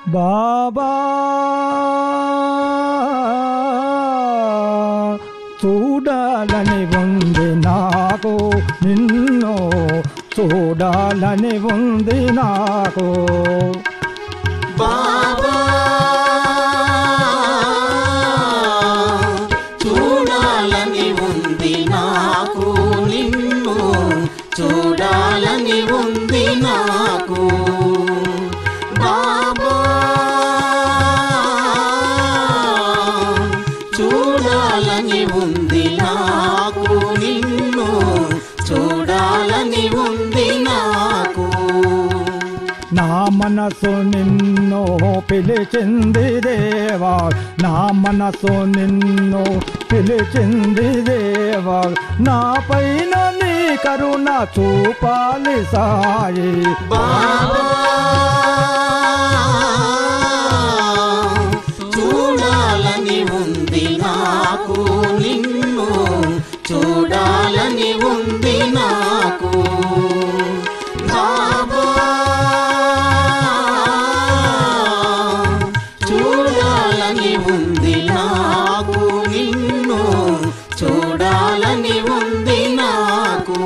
బాబా చూడాలని ఉంది నాకు నిన్ను చూడాలని ఉంది నాకు బాబా చూడాలని ఉంది నాకు నిన్ను చూడాలని ఉంది నాకు బాబా చూడాలని ఉంది నాకు నిన్ను చూడాలని ఉంది నాకు నా మనసు నిన్ను పిలిచింది దేవా నా మనసు నిన్ను పిలిచింది దేవా నా పైన నీ కరుణ చూపాలి సాయి బాబా చూడాలని ఉంది నాకు నిన్ను చూడాలని ఉంది నాకు బాబా చూడాలని ఉంది నాకు నిన్ను చూడాలని ఉంది నాకు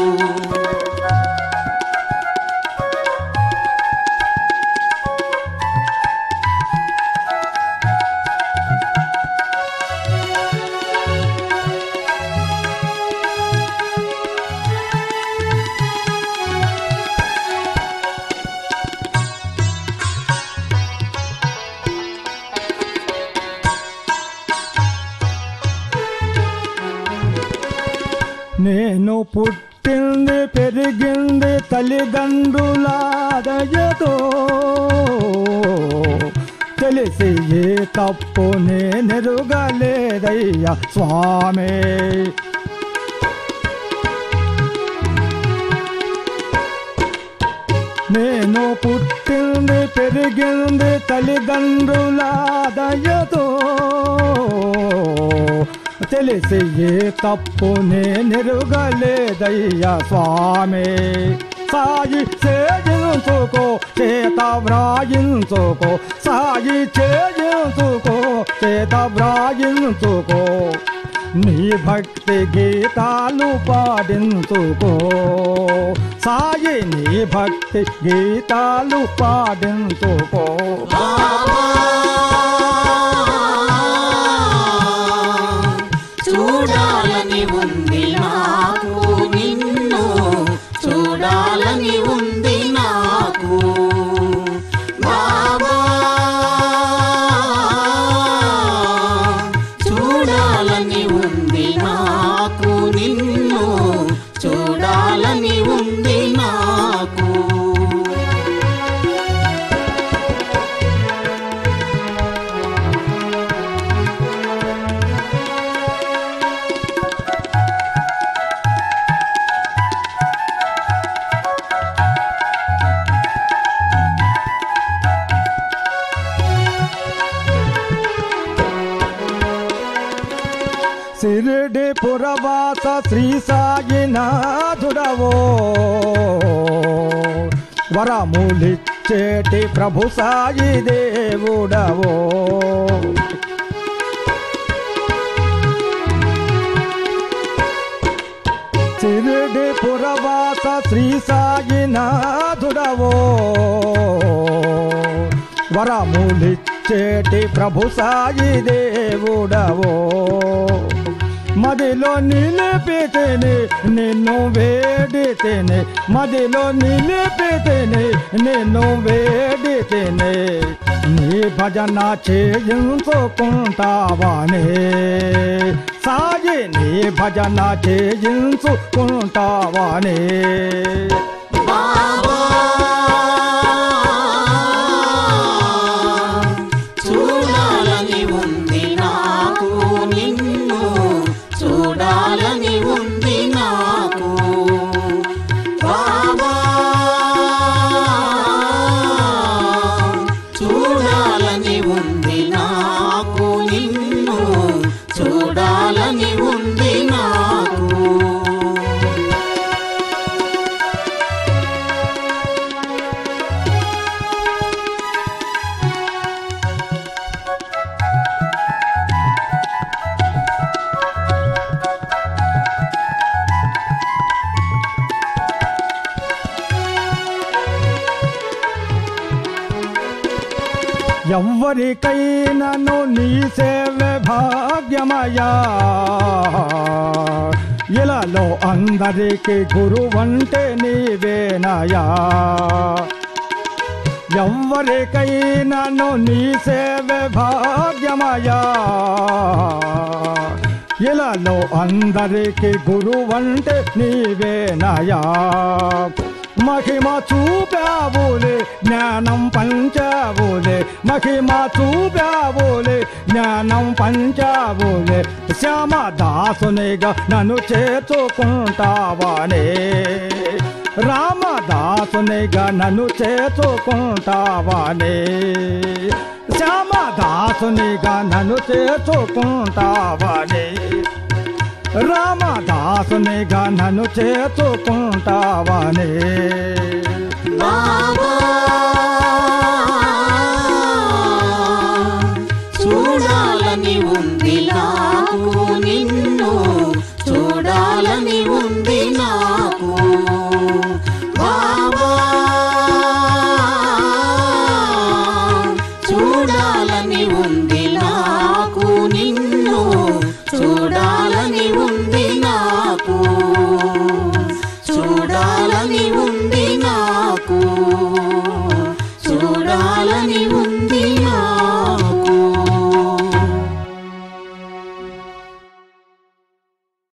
నేను పుట్టింది పెరిగింది తల్లిదండ్రుల దయతో తెలిసి ఏ తప్పు నేనెరుగలేదయ్యా స్వామి నేను పుట్టింది పెరిగింది తల్లిదండ్రుల దయతో తెలిసి ఏ తప్పు నేనెరుగలేదయ్యా స్వామి సాయి చేయించుకో చేత వ్రాయించుకో సాయి చేయించుకో చేత వ్రాయించుకో నీ భక్తి గీతాలు పాడించుకో సాయి నీ భక్తి గీతాలు పాడించుకో చూడాలని ఉంది నాకు నిన్ను చూడాలని ఉంది నాకు బాబా చూడాలని ఉంది నాకు నిన్ను చూడాలని ఉంది నాకు సిరిడి పురవాస శ్రీ సాయినాథుడవో వరములిచ్చేటి ప్రభు సాయి దేవుడవో సిరిడి పురవాస శ్రీ సాయినాథుడవో వరములిచ్చేటి ప్రభు సాయి దేవుడవో మదిలో నిలిపితేనే నిన్ను వేడితేనే మదిలో నిలిపితేనే నిన్ను వేడితేనే నీ భజన చేయించుకుంటావానే సాగి నీ భజన చేయించుకుంటావానే బాబా చూడాలని ఉంది నాకు నిన్ను చూడాలని ఉంది నాకు బాబా చూడాలని ఉంది నాకు నిన్ను చూడాలని ఉంది నాకు ఎవ్వరికైనాను నీ సేవ భాగ్యమయా ఇలాలో అందరికీ గురువంటే నీవేనయా ఎవ్వరికైనాను నీ సేవ భాగ్యమయా ఇలాలో అందరికీ గురువంటే నీవేనయా మహిమ చూపావులే జ్ఞానం పంచావులే మహిమ చూపావులే జ్ఞానం పంచావులే శ్యామదాసునిగా నన్ను చేర్చుకుంటావానే రామదాసునిగా నన్ను చేర్చుకుంటావానే శ్యామదాసునిగా నన్ను చేర్చుకుంటావానే రామదాసునిగా నన్ను చేర్చుకుంటావానే బాబా